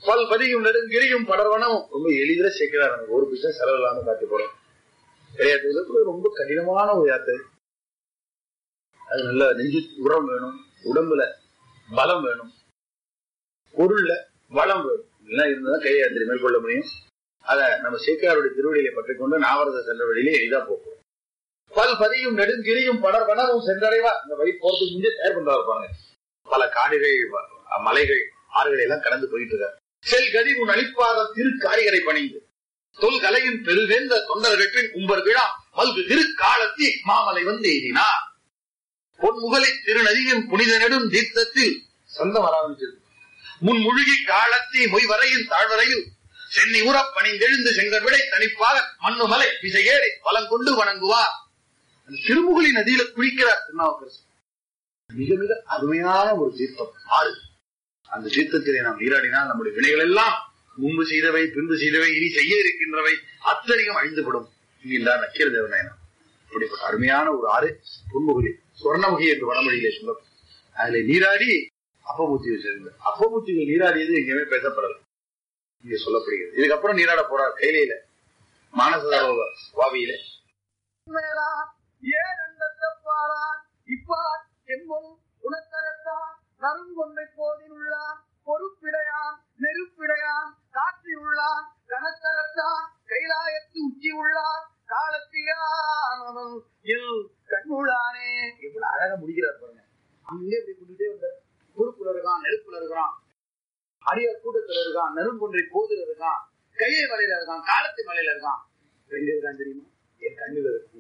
பல் பதியும் நெடுங்கிரியும் படர்வனம் ரொம்ப எளிதில சேர்க்கிறார் நமக்கு ஒரு பிசா செலவு இல்லாம காட்டி போறோம் யாத்திரை ரொம்ப கடினமான ஒரு யாத்திரை அது நல்ல நெஞ்சு உரம் வேணும் உடம்புல பலம் வேணும் பொருள்ல வளம் வேணும் இதெல்லாம் இருந்தாதான் கை யாத்திரை மேற்கொள்ள முடியும் அத நம்ம சேக்கியாருடைய திருவடியில பற்றிக்கொண்டு நாவரத சென்ற வழியிலே எளிதா போகும் பல் பதியும் நெடுங்கிரியும் படர்வனமும் சென்றடைவா இந்த வழி போறதுக்கு முன்னே தயார் பண்றா இருப்பாங்க பல காடுகள் வ- மலைகள் ஆறுகளை எல்லாம் கடந்து போயிட்டு இருக்காரு செல் கதி உன் அளிப்பாத திரு காரிகரை பணிந்து தொல் கலையின் பெருவேந்த தொண்டர்கள் உம்பர் விழா மல்கு திருக்காலத்தி மாமலை வந்து எய்தினார் பொன்முகலை திருநதியின் புனித நெடும் தீர்த்தத்தில் சொந்தம் வர ஆரம்பிச்சது முன் முழுகி காலத்தி மொய் வரையின் தாழ்வரையில் சென்னி உறப் பணிந்தெழுந்து செங்கல் விடை தனிப்பாக மண்ணு மலை விசையேறி பலம் கொண்டு வணங்குவார் அந்த திருமுகலி நதியில குளிக்கிறார் திருநாவுக்கரசு மிக மிக அருமையான ஒரு தீர்த்தம் ஆறு அந்த தீர்த்தத்திலே நாம் நீராடினால் நம்முடைய வினைகள் எல்லாம் முன்பு செய்தவை பின்பு செய்தவை இனி செய்ய இருக்கின்றவை அத்தனையும் அழிந்துவிடும் என்கின்றார் நக்கீர தேவநாயனம் இப்படிப்பட்ட அருமையான ஒரு ஆறு பொன்முகலி சுவர்ணமுகி என்று வடமொழியிலே சொல்லும் அதுல நீராடி அப்பமூர்த்தியை சேர்ந்து அப்பமூர்த்திகள் நீராடியது எங்கேயுமே பேசப்படல இங்க சொல்லப்படுகிறது இதுக்கப்புறம் நீராட போறார் கையில மானசரோவர் வாவியிலே ஏன் அண்டத்தப்பாரான் இப்பார் என்பும் உணத்தகத்தான் நறுங்கொன்றை போதிலுள்ளான் பொறுப்பிடையான் நெருப்பிடையான் காற்றியுள்ளான் கனத்தகத்தான் கைலாயத்து உச்சி உள்ளான் காலத்தியான் இல் கண்ணுளானே இவ்வளவு அழகா முடிக்கிறார் பாருங்க அங்கே இப்படி கூட்டிட்டே வந்த பொறுப்புல இருக்கான் நெருப்புல இருக்கிறான் அடியார் கூட்டத்துல இருக்கான் நெருங்கொன்றை போதில் இருக்கான் கையை மலையில இருக்கான் காலத்து மலையில இருக்கான் எங்க இருக்கான் தெரியுமா என் கண்ணில் இருக்கு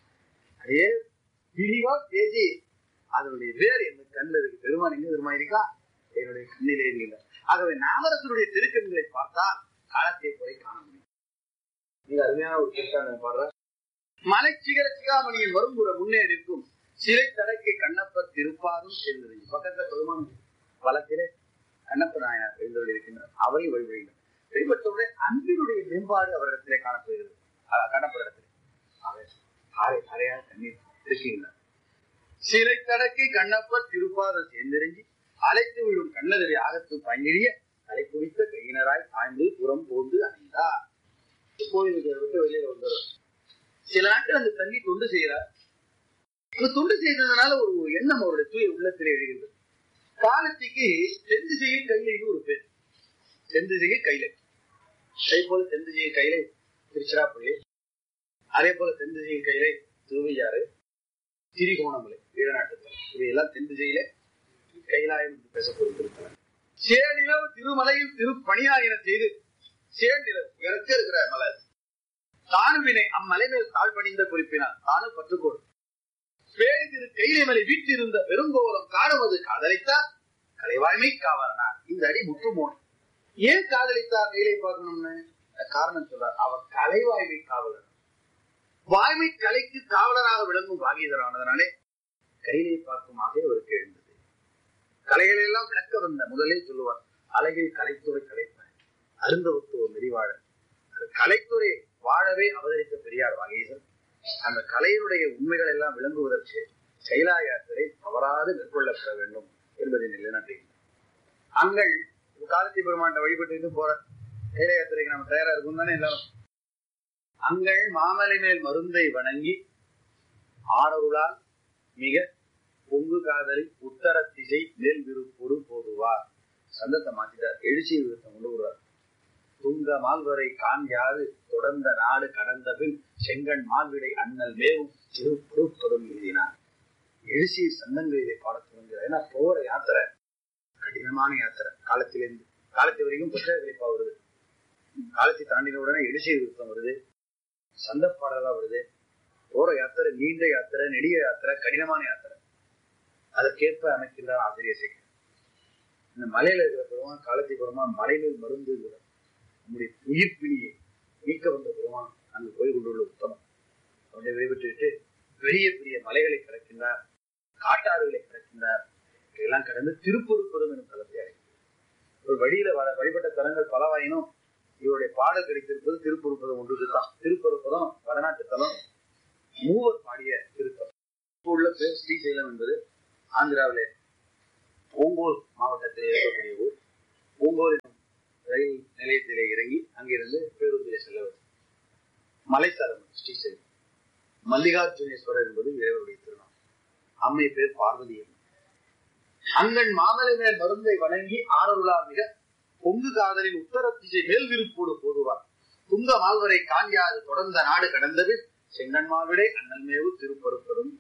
அதே விரிவா பேசி அதனுடைய வேர் என் கண்ணில் இருக்கு பெருமான் எங்க பெருமா இருக்கா என்னுடைய கண்ணிலே இருக்கிறார் ஆகவே நாமரசனுடைய திருக்கண்களை பார்த்தால் காலத்தை குறை காண முடியும் மிக அருமையான ஒரு திருக்கான பாடுற மலை சிகர சிகாமணியின் வரும்புற முன்னே நிற்கும் சிறை தடக்கை கண்ணப்பர் திருப்பாரும் சேர்ந்தது பக்கத்துல பெருமான் வளத்திலே கண்ணப்ப நாயனார் எழுந்தவர்கள் இருக்கின்றார் அவரை வழிபடுகிறார் வழிபட்டவுடன் அன்பினுடைய மேம்பாடு அவரிடத்திலே காணப்படுகிறது அஹ் காணப்படுகிறது ஆகவே அரை அரையாக தண்ணீர் இருக்கின்றார் சிறை தடக்கை கண்ணப்பர் திருப்பாதம் சேர்ந்தெறிஞ்சி அழைத்து விடும் கண்ணதவி ஆகத்து பங்கிடிய அலை குடித்த கையினராய் தாழ்ந்து புறம் போந்து அணைந்தார் கோயிலுக்கு விட்டு வெளியில வந்துடும் சில நாட்கள் அந்த தங்கி தொண்டு செய்கிறார் அந்த தொண்டு செய்ததுனால ஒரு எண்ணம் அவருடைய தூய உள்ளத்திலே எழுகிறது காலத்திக்கு தென் திசையில் கைலைன்னு ஒரு பேர் தென் திசையில் கைலை அதே போல தென் திசையில் கைலை திருச்சிராப்பள்ளி அதே போல தென் திசையில் கைலை திருவையாறு திரிகோணமலை ஈழநாட்டுத்தல் இவையெல்லாம் தென் திசையிலே கைலாயம் என்று பேசப்படுகிறது சேநிலவு திருமலையில் திருப்பணியாயின செய்து சேநிலவு இறக்க இருக்கிற மலர் தானுவினை அம்மலை மேல் தாழ் பணிந்த குறிப்பினார் தானு பற்றுக்கோடு பேரி திரு கைலைமலை வீட்டிருந்த பெருங்கோலம் காணுவது காதலித்தார் கலைவாய்மை காவலனார் இந்த அடி முற்றுமோன் ஏன் காதலித்தார் கைலை பார்க்கணும்னு காரணம் சொல்றார் அவர் கலைவாய்மை காவலர் வாய்மை கலைக்கு காவலராக விளங்கும் வாகியதரானதனாலே கைலை பார்க்கும் ஆசை அவருக்கு எழுந்தது கலைகளை எல்லாம் விளக்க வந்த முதலே சொல்லுவார் அழகில் கலைத்துறை கலைப்பார் அருந்தவத்துவ நெறிவாழர் கலைத்துறை வாழவே அவதரித்த பெரியார் வாகீசன் அந்த கலையினுடைய உண்மைகள் எல்லாம் விளங்குவதற்கு செயலா யாத்திரை தவறாது மேற்கொள்ளப்பட வேண்டும் என்பதை நிலைநாட்டுகின்றனர் அங்கள் காலத்தி பெருமாண்ட வழிபட்டு போற செயல யாத்திரைக்கு நம்ம தயாரா இருக்கும் தானே எல்லாரும் அங்கள் மாமலை மேல் மருந்தை வணங்கி ஆரருளால் மிக பொங்கு காதலி உத்தர திசை மேல் விருப்போடு போடுவார் சந்தத்தை மாத்திட்டார் எழுச்சி விருத்தம் கொண்டு வருவார் துங்க மால்வரை கான் யாரு தொடர்ந்த நாடு கடந்த பின் செங்கன் மால்விடை அண்ணல் மேவும் சிறு பொறுப்பதும் எழுதினார் எழுச்சி சந்தங்களிலே பாடத் துவங்குகிறார் ஏன்னா போற யாத்திரை கடினமான யாத்திரை காலத்திலிருந்து காலத்து வரைக்கும் புத்தக விளைப்பா வருது காலத்தை தாண்டின உடனே எழுச்சி விருத்தம் வருது சந்த பாடலா வருது போற யாத்திரை நீண்ட யாத்திரை நெடிய யாத்திரை கடினமான யாத்திரை அதற்கேற்ப அமைக்கின்றார் ஆசிரியர் சேகர் இந்த மலையில இருக்கிற பெருமான் காலத்தை பெருமான் மலையில் மருந்துங்கிறார் நம்முடைய உயிர் பிணியை நீக்க வந்த பெருமான் அங்கு போய் கொண்டுள்ள உத்தமம் அவனை வழிபட்டுவிட்டு பெரிய பெரிய மலைகளை கடக்கின்றார் காட்டாறுகளை கடக்கின்றார் இதெல்லாம் கடந்து திருப்பொருப்பதும் எனும் தளத்தை அடைக்கிறார் ஒரு வழியில வ- வழிபட்ட தலங்கள் பலவாயினும் இவருடைய பாடல் கிடைத்திருப்பது திருப்பொருப்பதம் ஒன்று தான் திருப்பொருப்பதம் வடநாட்டு தலம் மூவர் பாடிய திருத்தலம் இப்போ உள்ள பேர் ஸ்ரீசைலம் என்பது ஆந்திராவிலே ஓங்கோல் மாவட்டத்தில் இருக்கக்கூடிய ஊர் ஓங்கோல் என்னும் ரயில் நிலையத்திலே இறங்கி அங்கிருந்து பேருந்திலே செல்ல வேண்டும் மலைத்தலம் ஸ்ரீசைலம் மல்லிகார்ஜுனேஸ்வரர் என்பது இறைவருடைய திருநாள் அம்மை பேர் பார்வதி அம்மை. அங்கன் மாமலை மேல் மருந்தை வணங்கி ஆரருளா மிக பொங்கு காதலின் உத்தர திசை மேல் விருப்போடு போதுவார் துங்க மால்வரை காண்யாது தொடர்ந்த நாடு கடந்தது செங்கன் மாவிடை அண்ணல் மேவு திருப்பருப்பரும்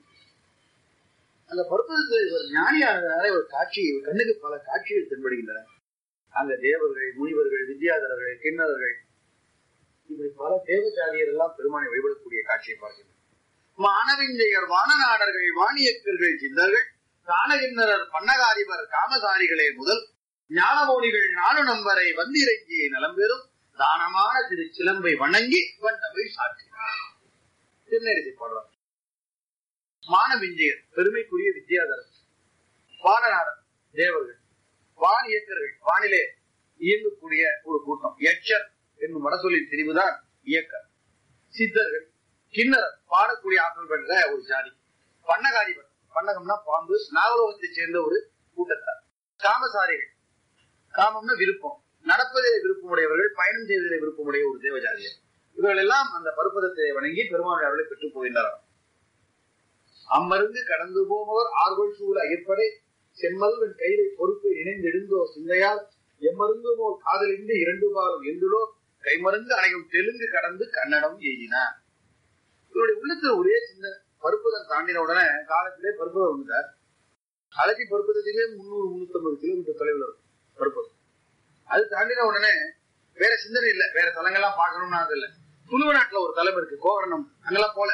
அந்த பருப்பதத்தில் இவர் ஞானியானதுனால ஒரு காட்சி இவர் கண்ணுக்கு பல காட்சிகள் தென்படுகின்றன அங்க தேவர்கள் முனிவர்கள் வித்யாதரர்கள் கிண்ணறர்கள் இப்படி பல தேவச்சாரியர் எல்லாம் பெருமானை வழிபடக்கூடிய காட்சியை பார்க்கின்றனர் மானவிஞ்சையர் வானநாடர்கள் வாணியக்கல்கள் சிந்தர்கள் காணகிண்ணரர் பன்னகாதிபர் காமசாரிகளே முதல் ஞானமோனிகள் நானு நம்பரை வந்திறங்கிய நலம்பெறும் தானமான திரு சிலம்பை வணங்கி வண்டமை சாற்றினார் திருநெறிசை பாடுறார் மானவிஞ்சையர் பெருமைக்குரிய வித்யாதரர் வானநாடர் தேவர்கள் வான் இயக்கர்கள் வானிலே இயங்கக்கூடிய ஒரு கூட்டம் எச்சர் என்னும் வடசொல்லின் திரிவுதான் இயக்கர் சித்தர்கள் கிண்ணறர் பாடக்கூடிய ஆற்றல் பெற்ற ஒரு ஜாதி பன்னகாதிபர் பன்னகம்னா பாம்பு நாகலோகத்தைச் சேர்ந்த ஒரு கூட்டத்தார் காமசாரிகள் காமம்னா விருப்பம் நடப்பதிலே விருப்பமுடையவர்கள் பயணம் செய்வதிலே விருப்பமுடைய ஒரு தேவஜாதியர் இவர்கள் எல்லாம் அந்த பருப்பதத்தை வணங்கி பெருமானுடைய அவர்களை பெற்று போகின்றனர் அம்மருந்து கடந்து போமவர் ஆர்கொள் சூழ ஐயப்படை செம்மல்வன் கையிலை பொறுப்பை இணைந்தெடுந்தோ சிந்தையால் எம்மருந்துமோ காதலிந்து இரண்டு பாலும் எந்துளோ கைமருந்து அணையும் தெலுங்கு கடந்து கன்னடம் எய்தினார் இவருடைய உள்ளத்துல ஒரே சிந்தனை பருப்பதம் தாண்டின உடனே காலத்திலே பருப்பதம் வந்துட்டார் அலசி பருப்பதத்துக்கே முன்னூறு முன்னூத்தி ஐம்பது கிலோமீட்டர் தொலைவில் இருக்கும் பருப்பதம் அது தாண்டின உடனே வேற சிந்தனை இல்ல வேற தலங்கள்லாம் பார்க்கணும்னு அது இல்ல துளுவ நாட்டுல ஒரு தலம் இருக்கு கோவரணம் அங்கெல்லாம் போல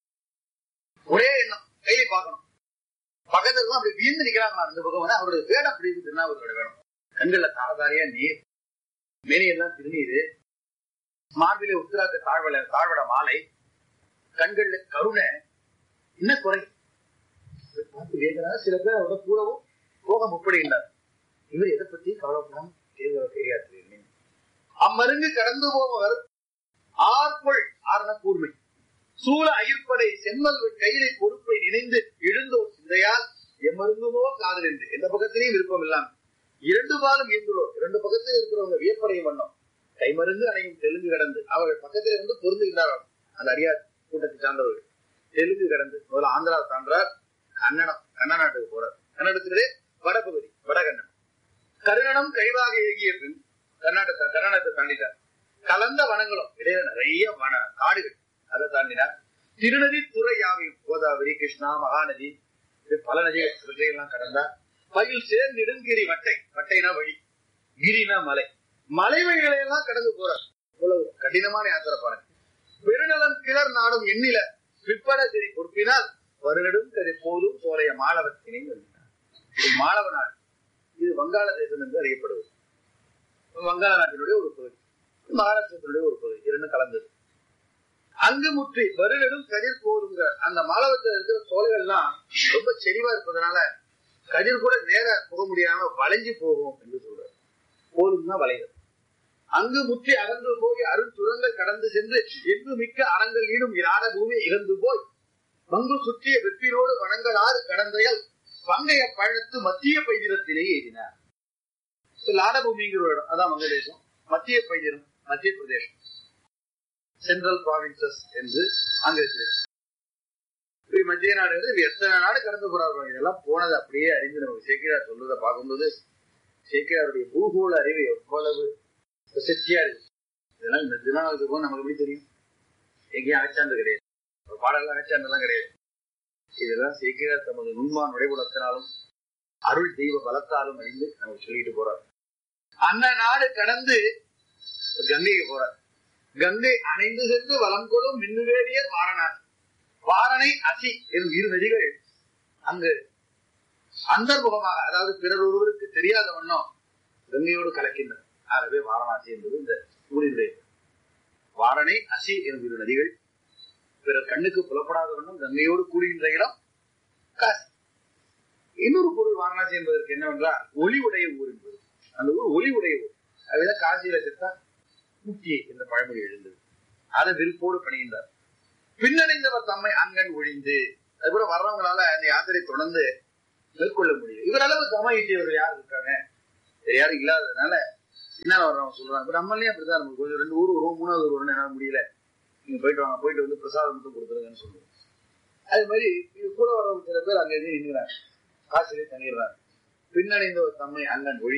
ஒரே எண்ணம் கையில பார்க்கணும் பக்கத்துல தான் அப்படி வியந்து நிக்கிறாங்களா அந்த பக்கம் வந்து அவருடைய வேடம் அப்படி இருக்குதுன்னா அவரோட வேடம் கண்கள்ல தாரதாரியா நீர் மேனியெல்லாம் திருநீரு மார்பிலே உத்திராக்க தாழ்வட தாழ்வட மாலை கண்கள்ல கருணை என்ன குறை இதை பார்த்து வேதனா சில பேர் அவரோட கூடவும் போக முற்படுகின்றார் இவர் எதை பத்தி கவலைப்படாம தேர்தல தெரியாது அம்மருங்கு கடந்து போபவர் ஆர்பொள் ஆரண கூர்மை சூழ அயிர்ப்படை செம்மல் கையிலை பொறுப்பை நினைந்து எழுந்தோர் சிந்தையால் எம்மருங்குமோ காதல் என்று எந்த பக்கத்திலையும் விருப்பம் இல்லாம இரண்டு பாலும் இருந்துள்ளோர் இரண்டு பக்கத்தில் இருக்கிறவங்க வியப்படையும் வண்ணம் கைமருந்து அணையும் தெலுங்கு கடந்து அவர்கள் பக்கத்தில் இருந்து பொருந்துகின்றார்கள் அந்த அடியார் கூட்டத்தை சார்ந்தவர்கள் தெலுங்கு கடந்து முதல்ல ஆந்திரா சான்றார் கன்னடம் கன்ன நாட்டுக்கு போறார் கன்னடத்திலே வடபகுதி வடகன்னடம் கருணனம் கைவாக ஏகிய பின் கர்நாடகத்தை கர்நாடகத்தை தாண்டிட்டார் கலந்த வனங்களும் இடையில நிறைய வன காடுகள் அதை தாண்டினார் திருநதி துறை யாவையும் கோதாவரி கிருஷ்ணா மகாநதி இது பல நதிகள் இவற்றையெல்லாம் கடந்தார் பயில் சேர் நெடுங்கிரி வட்டை வட்டைனா வழி கிரினா மலை மலை வழிகளை எல்லாம் கடந்து போறார் இவ்வளவு கடினமான யாத்திரை பாருங்க பெருநலம் கிளர் நாடும் எண்ணில பிற்பட சரி பொறுப்பினால் வருடடும் கதை போதும் சோலைய மாணவத்தினை வந்தார் இது மாணவ நாடு இது வங்காள தேசம் என்று அறியப்படுவது வங்காள நாட்டினுடைய ஒரு பகுதி மகாராஷ்டிரத்தினுடைய ஒரு பகுதி இரண்டு கலந்தது அங்கு முற்றி வருடடும் கதிர் போதுங்க அந்த மாலவத்தில் இருக்கிற சோலைகள்லாம் ரொம்ப செறிவா இருப்பதனால கதிர் கூட நேர போக முடியாம வளைஞ்சு போகும் என்று சொல்றாரு போதும்னா வளைகள் அங்கு முற்றி அகன்று போய் அருந்துரங்கள் கடந்து சென்று எங்கு மிக்க அறங்கள் ஈடும் இராட பூமி இழந்து போய் பங்கு சுற்றிய வெற்றினோடு வணங்கலாறு கடந்தையல் பங்கைய பழத்து மத்திய பைதிரத்திலே எழுதினார் லாடபூமிங்கிற ஒரு இடம் அதான் வங்கதேசம் மத்திய பைதிரம் மத்திய பிரதேசம் சென்ட்ரல் ப்ராவின்சஸ் என்று அங்க இருக்கிறது இப்படி மத்திய நாடு இது எத்தனை நாடு கடந்து போறாரு இதெல்லாம் போனது அப்படியே அறிந்து நமக்கு சேக்கிரார் சொல்றதை பார்க்கும்போது சேக்கிராருடைய பூகோள அறிவு எவ்வளவு பிரசித்தியா இருக்கு இதெல்லாம் இந்த திருநாளுக்கும் நமக்கு எப்படி தெரியும் எங்கேயும் அகச்சான்று கிடையாது ஒரு பாடலாம் அகச்சான்றெல்லாம் கிடையாது இதெல்லாம் சேக்கிரார் தமது நுண்மா நுழைவுடத்தினாலும் அருள் தெய்வ பலத்தாலும் அறிந்து நமக்கு சொல்லிட்டு போறார் அந்த நாடு கடந்து கங்கைக்கு போறார் கங்கை அணைந்து சென்று வலம் கொள்ளும் மின்னுவேடியர் வாரணாசி வாரணை அசி எனும் இரு நதிகள் அங்கு அந்தர்முகமாக அதாவது பிறர் ஒருவருக்கு தெரியாத வண்ணம் கங்கையோடு கலக்கின்றன ஆகவே வாரணாசி என்பது இந்த ஊரினுடைய வாரணை அசி எனும் இரு நதிகள் பிறர் கண்ணுக்கு புலப்படாத வண்ணம் கங்கையோடு கூடுகின்ற இடம் காசி இன்னொரு பொருள் வாரணாசி என்பதற்கு என்னவென்றால் ஒளி உடைய ஊர் என்பது அந்த ஊர் ஒளி உடைய ஊர் அதுதான் காசியில செத்தா முக்தி என்ற பழமொழி எழுந்தது அதை விருப்போடு பணிகின்றார் பின்னடைந்தவர் தம்மை அங்கன் ஒழிந்து அது கூட வர்றவங்களால அந்த யாத்திரை தொடர்ந்து மேற்கொள்ள முடியும் இவர் அளவு சமாளித்தவர்கள் யார் இருக்காங்க வேற யாரும் இல்லாததுனால என்ன வர்றவங்க சொல்றாங்க இப்ப நம்மளே அப்படிதான் நம்ம கொஞ்சம் ரெண்டு ஊர் வருவோம் மூணாவது ஊர் வரணும் என்னால முடியல நீங்க போயிட்டு வாங்க போயிட்டு வந்து பிரசாதம் மட்டும் கொடுத்துருங்கன்னு சொல்லுவோம் அது மாதிரி இது கூட வரவங்க சில பேர் அங்க இருந்து நின்றுறாங்க காசுலேயே தங்கிடுறாங்க பின்னணிந்த ஒரு தம்மை அண்ணன் ஒழி